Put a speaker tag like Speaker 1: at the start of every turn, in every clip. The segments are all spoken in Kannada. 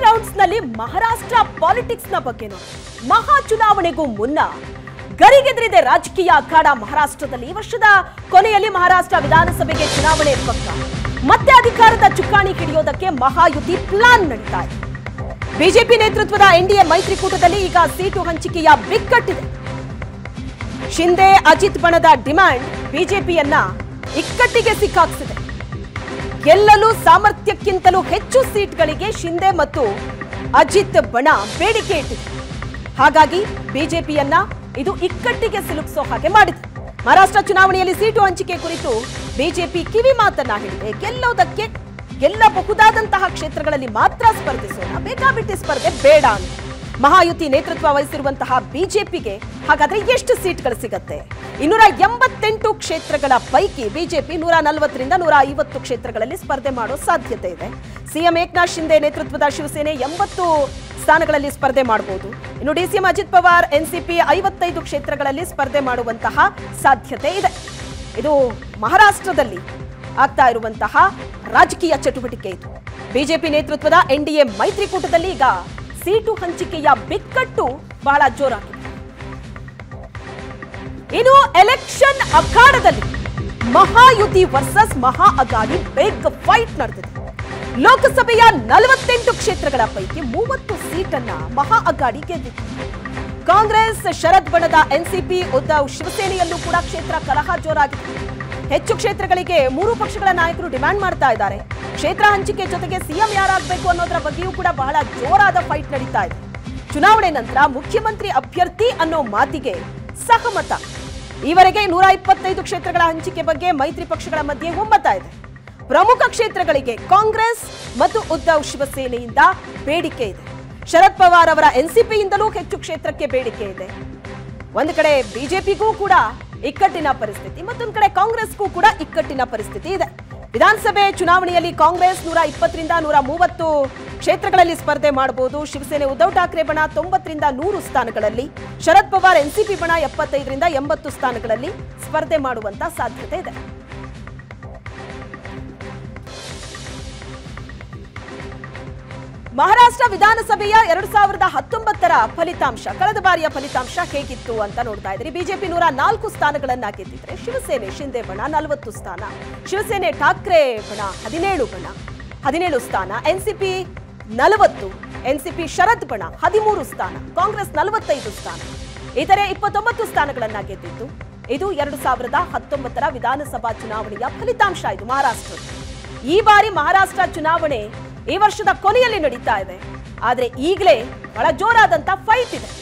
Speaker 1: ರೌಂಡ್ಸ್ ನಲ್ಲಿ ಮಹಾರಾಷ್ಟ್ರ ಪಾಲಿಟಿಕ್ಸ್ ನ ಬಗ್ಗೆ ನೋಡಿ ಮಹಾ ಚುನಾವಣೆಗೂ ಮುನ್ನ ಗರಿಗೆದರಿದೆ ರಾಜಕೀಯ ಅಖಾಡ ಮಹಾರಾಷ್ಟ್ರದಲ್ಲಿ ಈ ವರ್ಷದ ಕೊನೆಯಲ್ಲಿ ಮಹಾರಾಷ್ಟ್ರ ವಿಧಾನಸಭೆಗೆ ಚುನಾವಣೆ ಪಕ್ಕ ಮತ್ತೆ ಅಧಿಕಾರದ ಚುಕ್ಕಾಣಿ ಹಿಡಿಯೋದಕ್ಕೆ ಮಹಾಯುತಿ ಪ್ಲಾನ್ ನಡೀತಾ ಇದೆ ಬಿಜೆಪಿ ನೇತೃತ್ವದ ಎನ್ಡಿಎ ಮೈತ್ರಿಕೂಟದಲ್ಲಿ ಈಗ ಸೀಟು ಹಂಚಿಕೆಯ ಬಿಕ್ಕಟ್ಟಿದೆ ಶಿಂದೆ ಅಜಿತ್ ಬಣದ ಡಿಮ್ಯಾಂಡ್ ಬಿಜೆಪಿಯನ್ನ ಇಕ್ಕಟ್ಟಿಗೆ ಸಿಕ್ಕಾಕ್ಸಿದೆ ಗೆಲ್ಲಲು ಸಾಮರ್ಥ್ಯಕ್ಕಿಂತಲೂ ಹೆಚ್ಚು ಸೀಟ್ಗಳಿಗೆ ಶಿಂದೆ ಮತ್ತು ಅಜಿತ್ ಬಣ ಬೇಡಿಕೆ ಇಟ್ಟಿದೆ ಹಾಗಾಗಿ ಬಿಜೆಪಿಯನ್ನ ಇದು ಇಕ್ಕಟ್ಟಿಗೆ ಸಿಲುಕಿಸೋ ಹಾಗೆ ಮಾಡಿದೆ ಮಹಾರಾಷ್ಟ್ರ ಚುನಾವಣೆಯಲ್ಲಿ ಸೀಟು ಹಂಚಿಕೆ ಕುರಿತು ಬಿಜೆಪಿ ಕಿವಿ ಮಾತನ್ನ ಹೇಳಿದೆ ಗೆಲ್ಲೋದಕ್ಕೆ ಗೆಲ್ಲಬಹುದಾದಂತಹ ಕ್ಷೇತ್ರಗಳಲ್ಲಿ ಮಾತ್ರ ಸ್ಪರ್ಧಿಸೋಣ ಬೇಕಾಬಿಟ್ಟಿ ಸ್ಪರ್ಧೆ ಬೇಡ ಅಂತ ಮಹಾಯುತಿ ನೇತೃತ್ವ ವಹಿಸಿರುವಂತಹ ಬಿಜೆಪಿಗೆ ಹಾಗಾದ್ರೆ ಎಷ್ಟು ಸೀಟ್ಗಳು ಸಿಗತ್ತೆ ಇನ್ನೂರ ಎಂಬತ್ತೆಂಟು ಕ್ಷೇತ್ರಗಳ ಪೈಕಿ ಬಿಜೆಪಿ ನೂರ ನಲವತ್ತರಿಂದ ನೂರ ಐವತ್ತು ಕ್ಷೇತ್ರಗಳಲ್ಲಿ ಸ್ಪರ್ಧೆ ಮಾಡೋ ಸಾಧ್ಯತೆ ಇದೆ ಸಿಎಂ ಏಕನಾಥ್ ಶಿಂದೆ ನೇತೃತ್ವದ ಶಿವಸೇನೆ ಎಂಬತ್ತು ಸ್ಥಾನಗಳಲ್ಲಿ ಸ್ಪರ್ಧೆ ಮಾಡಬಹುದು ಇನ್ನು ಡಿಸಿಎಂ ಅಜಿತ್ ಪವಾರ್ ಎನ್ಸಿಪಿ ಐವತ್ತೈದು ಕ್ಷೇತ್ರಗಳಲ್ಲಿ ಸ್ಪರ್ಧೆ ಮಾಡುವಂತಹ ಸಾಧ್ಯತೆ ಇದೆ ಇದು ಮಹಾರಾಷ್ಟ್ರದಲ್ಲಿ ಆಗ್ತಾ ಇರುವಂತಹ ರಾಜಕೀಯ ಚಟುವಟಿಕೆ ಇದು ಬಿಜೆಪಿ ನೇತೃತ್ವದ ಎನ್ಡಿಎ ಮೈತ್ರಿಕೂಟದಲ್ಲಿ ಈಗ ಸೀಟು ಹಂಚಿಕೆಯ ಬಿಕ್ಕಟ್ಟು ಬಹಳ ಜೋರಾಗಿದೆ ಇನ್ನು ಎಲೆಕ್ಷನ್ ಅಖಾಡದಲ್ಲಿ ಮಹಾಯುತಿ ವರ್ಸಸ್ ಮಹಾ ಅಗಾಡಿ ಬಿಗ್ ಫೈಟ್ ನಡೆದಿದೆ ಲೋಕಸಭೆಯ ನಲವತ್ತೆಂಟು ಕ್ಷೇತ್ರಗಳ ಪೈಕಿ ಮೂವತ್ತು ಸೀಟನ್ನ ಮಹಾ ಅಗಾಡಿ ಗೆದ್ದಿತ್ತು ಕಾಂಗ್ರೆಸ್ ಶರದ್ ಬಣದ ಎನ್ಸಿಪಿ ಉದ್ದವ್ ಶಿವಸೇನೆಯಲ್ಲೂ ಕೂಡ ಕ್ಷೇತ್ರ ಕಲಹ ಜೋರಾಗಿದೆ ಹೆಚ್ಚು ಕ್ಷೇತ್ರಗಳಿಗೆ ಮೂರು ಪಕ್ಷಗಳ ನಾಯಕರು ಡಿಮ್ಯಾಂಡ್ ಮಾಡ್ತಾ ಇದ್ದಾರೆ ಕ್ಷೇತ್ರ ಹಂಚಿಕೆ ಜೊತೆಗೆ ಸಿಎಂ ಯಾರಾಗಬೇಕು ಅನ್ನೋದರ ಬಗ್ಗೆಯೂ ಕೂಡ ಬಹಳ ಜೋರಾದ ಫೈಟ್ ನಡೀತಾ ಇದೆ ಚುನಾವಣೆ ನಂತರ ಮುಖ್ಯಮಂತ್ರಿ ಅಭ್ಯರ್ಥಿ ಅನ್ನೋ ಮಾತಿಗೆ ಸಹಮತ ಈವರೆಗೆ ನೂರ ಇಪ್ಪತ್ತೈದು ಕ್ಷೇತ್ರಗಳ ಹಂಚಿಕೆ ಬಗ್ಗೆ ಮೈತ್ರಿ ಪಕ್ಷಗಳ ಮಧ್ಯೆ ಒಮ್ಮತ ಇದೆ ಪ್ರಮುಖ ಕ್ಷೇತ್ರಗಳಿಗೆ ಕಾಂಗ್ರೆಸ್ ಮತ್ತು ಉದ್ದವ್ ಶಿವಸೇನೆಯಿಂದ ಬೇಡಿಕೆ ಇದೆ ಶರದ್ ಪವಾರ್ ಅವರ ಎನ್ಸಿಪಿಯಿಂದಲೂ ಹೆಚ್ಚು ಕ್ಷೇತ್ರಕ್ಕೆ ಬೇಡಿಕೆ ಇದೆ ಒಂದು ಕಡೆ ಬಿಜೆಪಿಗೂ ಕೂಡ ಇಕ್ಕಟ್ಟಿನ ಪರಿಸ್ಥಿತಿ ಮತ್ತೊಂದು ಕಡೆ ಕಾಂಗ್ರೆಸ್ಗೂ ಕೂಡ ಇಕ್ಕಟ್ಟಿನ ಪರಿಸ್ಥಿತಿ ಇದೆ ವಿಧಾನಸಭೆ ಚುನಾವಣೆಯಲ್ಲಿ ಕಾಂಗ್ರೆಸ್ ನೂರ ಇಪ್ಪತ್ತರಿಂದ ನೂರ ಮೂವತ್ತು ಕ್ಷೇತ್ರಗಳಲ್ಲಿ ಸ್ಪರ್ಧೆ ಮಾಡಬಹುದು ಶಿವಸೇನೆ ಉದ್ಧವ್ ಠಾಕ್ರೆ ಬಣ ತೊಂಬತ್ತರಿಂದ ನೂರು ಸ್ಥಾನಗಳಲ್ಲಿ ಶರದ್ ಪವಾರ್ ಎನ್ಸಿಪಿ ಬಣ ಎಪ್ಪತ್ತೈದರಿಂದ ಎಂಬತ್ತು ಸ್ಥಾನಗಳಲ್ಲಿ ಸ್ಪರ್ಧೆ ಮಾಡುವಂತ ಸಾಧ್ಯತೆ ಇದೆ ಮಹಾರಾಷ್ಟ್ರ ವಿಧಾನಸಭೆಯ ಎರಡ್ ಸಾವಿರದ ಹತ್ತೊಂಬತ್ತರ ಫಲಿತಾಂಶ ಕಳೆದ ಬಾರಿಯ ಫಲಿತಾಂಶ ಹೇಗಿತ್ತು ಅಂತ ನೋಡ್ತಾ ಇದ್ರಿ ಬಿಜೆಪಿ ನೂರ ನಾಲ್ಕು ಸ್ಥಾನಗಳನ್ನ ಗೆದ್ದಿದ್ರೆ ಶಿವಸೇನೆ ಶಿಂದೆ ಬಣ ನಲವತ್ತು ಸ್ಥಾನ ಶಿವಸೇನೆ ಠಾಕ್ರೆ ಬಣ ಹದಿನೇಳು ಬಣ ಹದಿನೇಳು ಸ್ಥಾನ ಎನ್ಸಿಪಿ ನಲವತ್ತು ಎನ್ಸಿಪಿ ಶರದ್ ಬಣ ಹದಿಮೂರು ಸ್ಥಾನ ಕಾಂಗ್ರೆಸ್ ನಲವತ್ತೈದು ಸ್ಥಾನ ಇತರೆ ಇಪ್ಪತ್ತೊಂಬತ್ತು ಸ್ಥಾನಗಳನ್ನ ಗೆದ್ದಿತ್ತು ಇದು ಎರಡು ಸಾವಿರದ ಹತ್ತೊಂಬತ್ತರ ವಿಧಾನಸಭಾ ಚುನಾವಣೆಯ ಫಲಿತಾಂಶ ಇದು ಮಹಾರಾಷ್ಟ್ರದ ಈ ಬಾರಿ ಮಹಾರಾಷ್ಟ್ರ ಚುನಾವಣೆ ಈ ವರ್ಷದ ಕೊನೆಯಲ್ಲಿ ನಡೀತಾ ಇದೆ ಆದ್ರೆ ಈಗಲೇ ಬಹಳ ಜೋರಾದಂತ ಫೈಟ್ ಇದೆ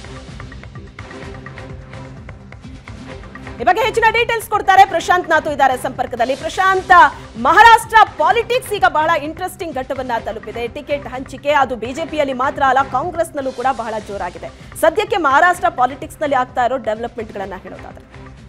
Speaker 1: ಈ ಬಗ್ಗೆ ಹೆಚ್ಚಿನ ಡೀಟೇಲ್ಸ್ ಕೊಡ್ತಾರೆ ಪ್ರಶಾಂತ್ ನಾಥು ಇದ್ದಾರೆ ಸಂಪರ್ಕದಲ್ಲಿ ಪ್ರಶಾಂತ್ ಮಹಾರಾಷ್ಟ್ರ ಪಾಲಿಟಿಕ್ಸ್ ಈಗ ಬಹಳ ಇಂಟ್ರೆಸ್ಟಿಂಗ್ ಘಟ್ಟವನ್ನ ತಲುಪಿದೆ ಟಿಕೆಟ್ ಹಂಚಿಕೆ ಅದು ಬಿಜೆಪಿಯಲ್ಲಿ ಮಾತ್ರ ಅಲ್ಲ ಕಾಂಗ್ರೆಸ್ನಲ್ಲೂ ಕೂಡ ಬಹಳ ಜೋರಾಗಿದೆ ಸದ್ಯಕ್ಕೆ ಮಹಾರಾಷ್ಟ್ರ ಪಾಲಿಟಿಕ್ಸ್ ನಲ್ಲಿ ಆಗ್ತಾ ಇರೋ ಡೆವಲಪ್ಮೆಂಟ್ಗಳನ್ನ ಹೇಳೋದಾದ್ರೆ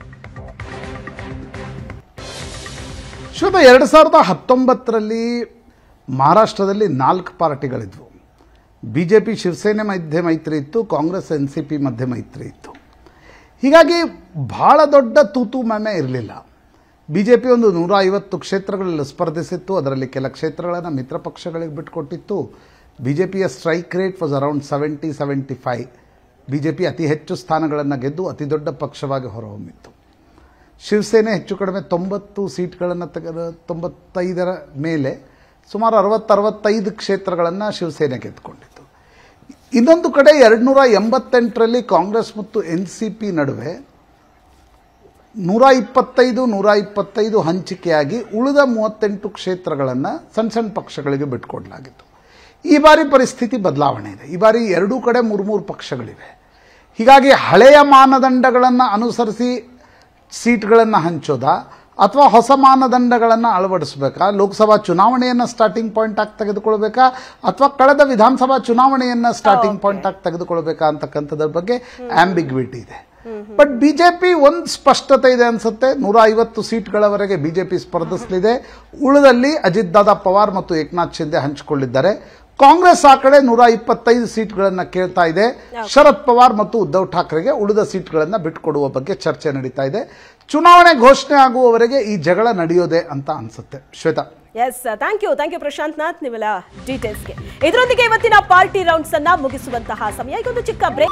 Speaker 2: ಶೋಭ ಎರಡು ಸಾವಿರದ ಹತ್ತೊಂಬತ್ತರಲ್ಲಿ ಮಹಾರಾಷ್ಟ್ರದಲ್ಲಿ ನಾಲ್ಕು ಪಾರ್ಟಿಗಳಿದ್ವು ಬಿ ಜೆ ಪಿ ಶಿವಸೇನೆ ಮಧ್ಯೆ ಮೈತ್ರಿ ಇತ್ತು ಕಾಂಗ್ರೆಸ್ ಎನ್ ಸಿ ಪಿ ಮಧ್ಯೆ ಮೈತ್ರಿ ಇತ್ತು ಹೀಗಾಗಿ ಭಾಳ ದೊಡ್ಡ ತೂತು ಮ್ಯಾಮೆ ಇರಲಿಲ್ಲ ಬಿ ಜೆ ಪಿ ಒಂದು ನೂರ ಐವತ್ತು ಕ್ಷೇತ್ರಗಳಲ್ಲಿ ಸ್ಪರ್ಧಿಸಿತ್ತು ಅದರಲ್ಲಿ ಕೆಲ ಕ್ಷೇತ್ರಗಳನ್ನು ಮಿತ್ರ ಪಕ್ಷಗಳಿಗೆ ಬಿಟ್ಟುಕೊಟ್ಟಿತ್ತು ಬಿ ಜೆ ಪಿಯ strike rate was around seventy seventy five B J P ಅತಿ ಹೆಚ್ಚು ಸ್ಥಾನಗಳನ್ನು ಗೆದ್ದು ಅತಿ ದೊಡ್ಡ ಪಕ್ಷವಾಗಿ ಹೊರಹೊಮ್ಮಿತ್ತು ಶಿವಸೇನೆ ಹೆಚ್ಚು ಕಡಿಮೆ ತೊಂಬತ್ತು ಸೀಟ್ಗಳನ್ನು ತೆಗೆದ ತೊಂಬತ್ತೈದರ ಮೇಲೆ ಸುಮಾರು ಅರವತ್ತರವತ್ತೈದು ಕ್ಷೇತ್ರಗಳನ್ನು ಶಿವಸೇನೆ ಗೆದ್ದುಕೊಂಡಿತ್ತು ಇನ್ನೊಂದು ಕಡೆ ಎರಡುನೂರ ಎಂಬತ್ತೆಂಟರಲ್ಲಿ ಕಾಂಗ್ರೆಸ್ ಮತ್ತು ಎನ್ ಸಿ ಪಿ ನಡುವೆ ನೂರ ಇಪ್ಪತ್ತೈದು ನೂರ ಇಪ್ಪತ್ತೈದು ಹಂಚಿಕೆಯಾಗಿ ಉಳಿದ ಮೂವತ್ತೆಂಟು ಕ್ಷೇತ್ರಗಳನ್ನು ಸಣ್ಣ ಸಣ್ಣ ಪಕ್ಷಗಳಿಗೆ ಬಿಟ್ಕೊಡ್ಲಾಗಿತ್ತು ಈ ಬಾರಿ ಪರಿಸ್ಥಿತಿ ಬದಲಾವಣೆ ಇದೆ ಈ ಬಾರಿ ಎರಡೂ ಕಡೆ ಮೂರು ಮೂರು ಪಕ್ಷಗಳಿವೆ ಹೀಗಾಗಿ ಹಳೆಯ ಮಾನದಂಡಗಳನ್ನು ಅನುಸರಿಸಿ ಸೀಟ್ಗಳನ್ನು ಹಂಚೋದಾ ಅಥವಾ ಹೊಸ ಮಾನದಂಡಗಳನ್ನು ಅಳವಡಿಸಬೇಕಾ ಲೋಕಸಭಾ ಚುನಾವಣೆಯನ್ನು ಸ್ಟಾರ್ಟಿಂಗ್ ಪಾಯಿಂಟ್ ಆಗಿ ತೆಗೆದುಕೊಳ್ಬೇಕಾ ಅಥವಾ ಕಳೆದ ವಿಧಾನಸಭಾ ಚುನಾವಣೆಯನ್ನು ಸ್ಟಾರ್ಟಿಂಗ್ ಪಾಯಿಂಟ್ ಆಗಿ ತೆಗೆದುಕೊಳ್ಬೇಕಾ ಅಂತಕ್ಕಂಥದ್ರ ಬಗ್ಗೆ ಆಂಬಿಗ್ವಿಟಿ ಇದೆ ಬಟ್ ಬಿಜೆಪಿ ಒಂದು ಸ್ಪಷ್ಟತೆ ಇದೆ ಅನ್ಸುತ್ತೆ ನೂರ ಐವತ್ತು ಸೀಟ್ಗಳವರೆಗೆ ಬಿಜೆಪಿ ಸ್ಪರ್ಧಿಸಲಿದೆ ಉಳಿದಲ್ಲಿ ಅಜಿತ್ ದಾದಾ ಪವಾರ್ ಮತ್ತು ಏಕನಾಥ್ ಶಿಂದೆ ಹಂಚಿಕೊಂಡಿದ್ದಾರೆ ಕಾಂಗ್ರೆಸ್ ಆ ಕಡೆ ನೂರ ಇಪ್ಪತ್ತೈದು ಸೀಟ್ಗಳನ್ನು ಕೇಳ್ತಾ ಇದೆ ಶರದ್ ಪವಾರ್ ಮತ್ತು ಉದ್ಧವ್ ಠಾಕ್ರೆಗೆ ಉಳಿದ ಸೀಟ್ಗಳನ್ನು ಬಿಟ್ಟುಕೊಡುವ ಬಗ್ಗೆ ಚರ್ಚೆ ನಡೀತಾ ಇದೆ ಚುನಾವಣೆ ಘೋಷಣೆ ಆಗುವವರೆಗೆ ಈ ಜಗಳ ನಡೆಯೋದೆ ಅಂತ ಅನ್ಸುತ್ತೆ Shweta
Speaker 1: yes thank you thank you Prashant Nath ನೀವೆಲ್ಲ ಡೀಟೇಲ್ಸ್ಗೆ ಇದರೊಂದಿಗೆ ಇವತ್ತಿನ ಪಾರ್ಟಿ ರೌಂಡ್ಸ್ ಅನ್ನ ಮುಗಿಸುವಂತಹ ಸಮಯ ಇದೊಂದು ಚಿಕ್ಕ ಬ್ರೇಕ್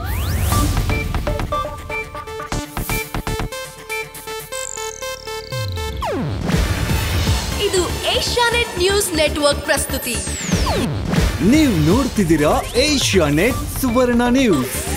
Speaker 3: ಇದು ಏಷ್ಯಾನೆಟ್ ನ್ಯೂಸ್ ನೆಟ್ವರ್ಕ್ ಪ್ರಸ್ತುತಿ
Speaker 4: ನೀವು ನೋಡ್ತಿದ್ದೀರಾ ಏಷ್ಯಾ ನೆಟ್ ಸುವರ್ಣ ನ್ಯೂಸ್